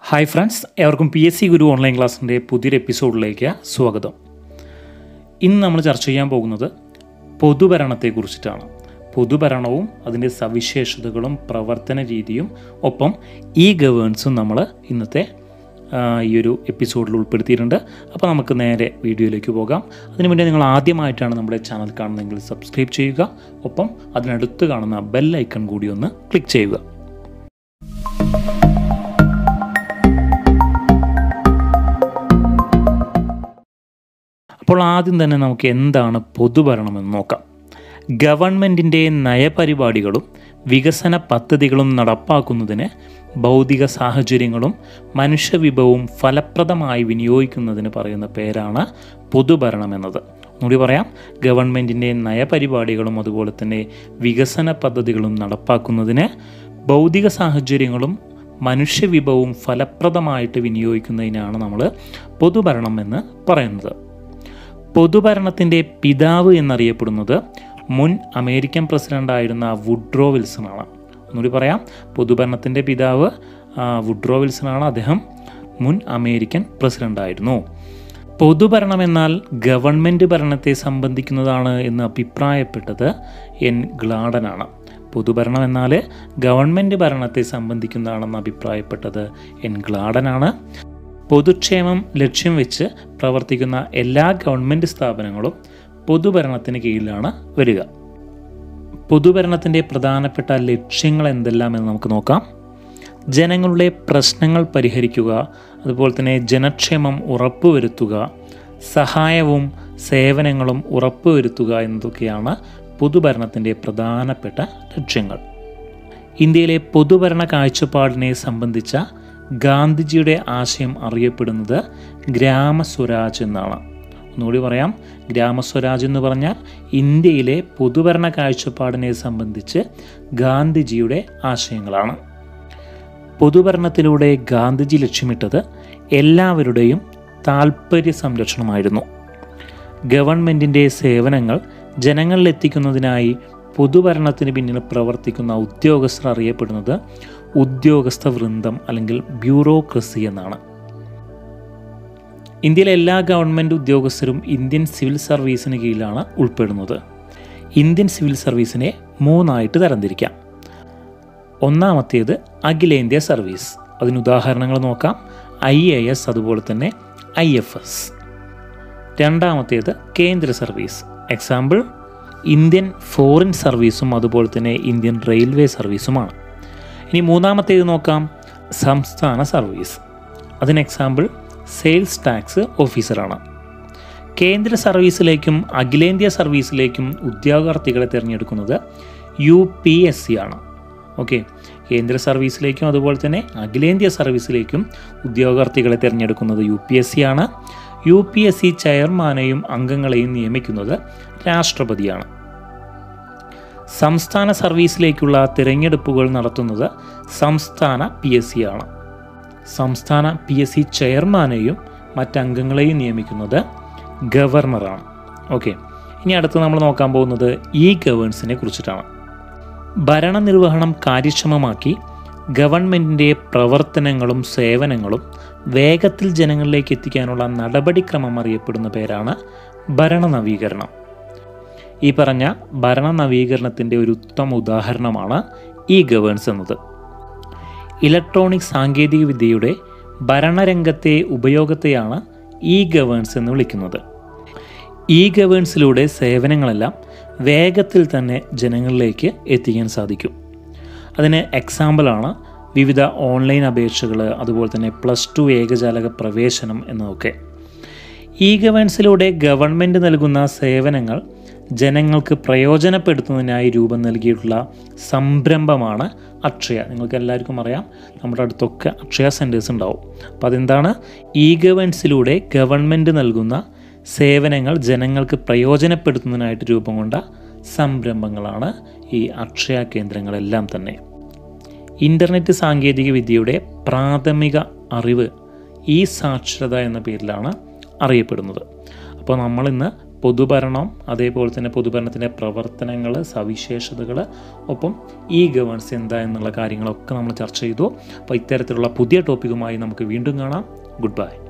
hi friends എവർക്കും P S C Guru online ക്ലാസ്സിൻ്റെ പുതിയൊരു എപ്പിസോഡിലേക്ക് സ്വാഗതം ഇന്ന് നമ്മൾ ചർച്ച ചെയ്യാൻ പോകുന്നത് പൊതുഭരണത്തെക്കുറിച്ചിട്ടാണ് പൊതുഭരണവും അതിൻ്റെ സവിശേഷതകളും പ്രവർത്തന രീതിയും ഒപ്പം ഇ ഗവേൺസും നമ്മൾ ഇന്നത്തെ ആ, ഈ ഒരു എപ്പിസോഡിൽ ഉൾപ്പെടുത്തിയിട്ടുണ്ട് അപ്പോൾ നമുക്ക് നേരെ വീഡിയോയിലേക്ക് പോകാം അതിനു മുന്നേ നിങ്ങൾ ആദ്യമായിട്ടാണ് നമ്മുടെ ചാനൽ കാണുന്നതെങ്കിൽ സബ്സ്ക്രൈബ് ചെയ്യുക ഒപ്പം അതിനടുത്ത് കാണുന്ന ബെൽ ഐക്കൺ കൂടി ഒന്ന് ക്ലിക്ക് ചെയ്യുക അപ്പോൾ ആദ്യം തന്നെ നമുക്ക് എന്താണ് പൊതുഭരണമെന്ന് നോക്കാം ഗവൺമെൻറ്റിൻ്റെ നയപരിപാടികളും വികസന പദ്ധതികളും നടപ്പാക്കുന്നതിന് ഭൗതിക സാഹചര്യങ്ങളും മനുഷ്യവിഭവവും ഫലപ്രദമായി വിനിയോഗിക്കുന്നതിന് പറയുന്ന പേരാണ് പൊതുഭരണം എന്നത് ഒന്നുകൂടി പറയാം ഗവൺമെൻറ്റിൻ്റെ നയപരിപാടികളും അതുപോലെ തന്നെ വികസന പദ്ധതികളും നടപ്പാക്കുന്നതിന് ഭൗതിക സാഹചര്യങ്ങളും മനുഷ്യവിഭവവും ഫലപ്രദമായിട്ട് വിനിയോഗിക്കുന്നതിനാണ് നമ്മൾ പൊതുഭരണം എന്ന് പറയുന്നത് പൊതുഭരണത്തിൻ്റെ പിതാവ് എന്നറിയപ്പെടുന്നത് മുൻ അമേരിക്കൻ പ്രസിഡൻ്റായിരുന്ന വുഡ്രോ വിൽസണാണ് ഒന്നുകൂടി പറയാം പൊതുഭരണത്തിൻ്റെ പിതാവ് ആ, വുഡ്രോ വിൽസണാണ് അദ്ദേഹം മുൻ അമേരിക്കൻ പ്രസിഡൻ്റായിരുന്നു പൊതുഭരണം എന്നാൽ ഗവൺമെൻറ് ഭരണത്തെ സംബന്ധിക്കുന്നതാണ് എന്ന് അഭിപ്രായപ്പെട്ടത് എൻ ഗ്ലാഡനാണ് പൊതുഭരണം എന്നാൽ ഗവൺമെൻറ് ഭരണത്തെ സംബന്ധിക്കുന്നതാണെന്ന് അഭിപ്രായപ്പെട്ടത് എൻ ഗ്ലാഡനാണ് പൊതുക്ഷേമം ലക്ഷ്യം വെച്ച് പ്രവർത്തിക്കുന്ന എല്ലാ ഗവൺമെൻറ് സ്ഥാപനങ്ങളും പൊതുഭരണത്തിന് കീഴിലാണ് വരിക പൊതുഭരണത്തിൻ്റെ പ്രധാനപ്പെട്ട ലക്ഷ്യങ്ങൾ എന്തെല്ലാം എന്ന് നമുക്ക് നോക്കാം ജനങ്ങളുടെ പ്രശ്നങ്ങൾ പരിഹരിക്കുക അതുപോലെ തന്നെ ജനക്ഷേമം ഉറപ്പുവരുത്തുക സഹായവും സേവനങ്ങളും ഉറപ്പുവരുത്തുക എന്നതൊക്കെയാണ് പൊതുഭരണത്തിൻ്റെ പ്രധാനപ്പെട്ട ലക്ഷ്യങ്ങൾ ഇന്ത്യയിലെ പൊതുഭരണ കാഴ്ചപ്പാടിനെ സംബന്ധിച്ച ഗാന്ധിജിയുടെ ആശയം അറിയപ്പെടുന്നത് ഗ്രാമസ്വരാജ് എന്നാണ് ഒന്നുകൂടി പറയാം ഗ്രാമസ്വരാജ് എന്ന് പറഞ്ഞാൽ ഇന്ത്യയിലെ പൊതുഭരണ കാഴ്ചപ്പാടിനെ സംബന്ധിച്ച് ഗാന്ധിജിയുടെ ആശയങ്ങളാണ് പൊതുഭരണത്തിലൂടെ ഗാന്ധിജി ലക്ഷ്യമിട്ടത് എല്ലാവരുടെയും താൽപ്പര്യ സംരക്ഷണമായിരുന്നു ഗവൺമെൻറ്റിൻ്റെ സേവനങ്ങൾ ജനങ്ങളിലെത്തിക്കുന്നതിനായി പൊതുഭരണത്തിന് പിന്നിൽ പ്രവർത്തിക്കുന്ന ഉദ്യോഗസ്ഥർ അറിയപ്പെടുന്നത് ഉദ്യോഗസ്ഥ വൃന്ദം അല്ലെങ്കിൽ ബ്യൂറോക്രസി എന്നാണ് ഇന്ത്യയിലെ എല്ലാ ഗവൺമെൻറ് ഉദ്യോഗസ്ഥരും ഇന്ത്യൻ സിവിൽ സർവീസിന് കീഴിലാണ് ഉൾപ്പെടുന്നത് ഇന്ത്യൻ സിവിൽ സർവീസിനെ മൂന്നായിട്ട് തരംതിരിക്കാം ഒന്നാമത്തേത് അഖിലേന്ത്യാ സർവീസ് അതിന് ഉദാഹരണങ്ങൾ നോക്കാം ഐ എ എസ് അതുപോലെ തന്നെ ഐ എഫ് എസ് രണ്ടാമത്തേത് കേന്ദ്ര സർവീസ് എക്സാമ്പിൾ ഇന്ത്യൻ ഫോറിൻ സർവീസും അതുപോലെ തന്നെ ഇന്ത്യൻ റെയിൽവേ സർവീസുമാണ് ഇനി മൂന്നാമത്തേത് നോക്കാം സംസ്ഥാന സർവീസ് അതിന് എക്സാമ്പിൾ സെയിൽസ് ടാക്സ് ഓഫീസറാണ് കേന്ദ്ര സർവീസിലേക്കും അഖിലേന്ത്യാ സർവീസിലേക്കും ഉദ്യോഗാർത്ഥികളെ തിരഞ്ഞെടുക്കുന്നത് യു പി എസ് സി ആണ് ഓക്കെ കേന്ദ്ര സർവീസിലേക്കും അതുപോലെ തന്നെ അഖിലേന്ത്യാ സർവീസിലേക്കും ഉദ്യോഗാർത്ഥികളെ തിരഞ്ഞെടുക്കുന്നത് യു പി എസ് സി ആണ് യു പി എസ് സി ചെയർമാനെയും അംഗങ്ങളെയും നിയമിക്കുന്നത് രാഷ്ട്രപതിയാണ് സംസ്ഥാന സർവീസിലേക്കുള്ള തിരഞ്ഞെടുപ്പുകൾ നടത്തുന്നത് സംസ്ഥാന പി എസ് സി ആണ് സംസ്ഥാന പി എസ് സി ചെയർമാനെയും മറ്റംഗങ്ങളെയും നിയമിക്കുന്നത് ഗവർണറാണ് ഓക്കെ ഇനി അടുത്ത് നമ്മൾ നോക്കാൻ പോകുന്നത് ഇ ഗവേൺസിനെ കുറിച്ചിട്ടാണ് ഭരണനിർവഹണം കാര്യക്ഷമമാക്കി ഗവൺമെൻറ്റിൻ്റെ പ്രവർത്തനങ്ങളും സേവനങ്ങളും വേഗത്തിൽ ജനങ്ങളിലേക്ക് എത്തിക്കാനുള്ള നടപടിക്രമം അറിയപ്പെടുന്ന പേരാണ് ഭരണനവീകരണം ഈ പറഞ്ഞ ഭരണ നവീകരണത്തിൻ്റെ ഒരു ഉത്തമ ഉദാഹരണമാണ് ഇ ഗവേൺസ് എന്നത് ഇലക്ട്രോണിക് സാങ്കേതിക വിദ്യയുടെ ഭരണരംഗത്തെ ഉപയോഗത്തെയാണ് ഇ ഗവേൺസ് എന്ന് വിളിക്കുന്നത് ഇ ഗവേൺസിലൂടെ സേവനങ്ങളെല്ലാം വേഗത്തിൽ തന്നെ ജനങ്ങളിലേക്ക് എത്തിക്കാൻ സാധിക്കും അതിന് എക്സാമ്പിളാണ് വിവിധ ഓൺലൈൻ അപേക്ഷകൾ അതുപോലെ തന്നെ പ്ലസ് ടു ഏകജാലക പ്രവേശനം എന്നതൊക്കെ ഇ ഗവേൺസിലൂടെ ഗവൺമെൻറ് നൽകുന്ന സേവനങ്ങൾ ജനങ്ങൾക്ക് പ്രയോജനപ്പെടുത്തുന്നതിനായി രൂപം നൽകിയിട്ടുള്ള സംരംഭമാണ് അക്ഷയ നിങ്ങൾക്ക് എല്ലാവർക്കും അറിയാം നമ്മുടെ അടുത്തൊക്കെ അക്ഷയ സെൻറ്റേഴ്സ് ഉണ്ടാവും അപ്പോൾ അതെന്താണ് ഇ ഗവേൺസിലൂടെ ഗവൺമെൻറ് നൽകുന്ന സേവനങ്ങൾ ജനങ്ങൾക്ക് പ്രയോജനപ്പെടുത്തുന്നതിനായിട്ട് രൂപം കൊണ്ട സംരംഭങ്ങളാണ് ഈ അക്ഷയ കേന്ദ്രങ്ങളെല്ലാം തന്നെ ഇൻ്റർനെറ്റ് സാങ്കേതിക വിദ്യയുടെ പ്രാഥമിക അറിവ് ഈ സാക്ഷരത എന്ന പേരിലാണ് അറിയപ്പെടുന്നത് അപ്പോൾ നമ്മളിന്ന് പൊതുഭരണം അതേപോലെ തന്നെ പൊതുഭരണത്തിൻ്റെ പ്രവർത്തനങ്ങൾ സവിശേഷതകൾ ഒപ്പം ഇ ഗവേൺസ് എന്താ എന്നുള്ള കാര്യങ്ങളൊക്കെ നമ്മൾ ചർച്ച ചെയ്തു അപ്പോൾ ഇത്തരത്തിലുള്ള പുതിയ ടോപ്പിക്കുമായി നമുക്ക് വീണ്ടും കാണാം ഗുഡ് ബൈ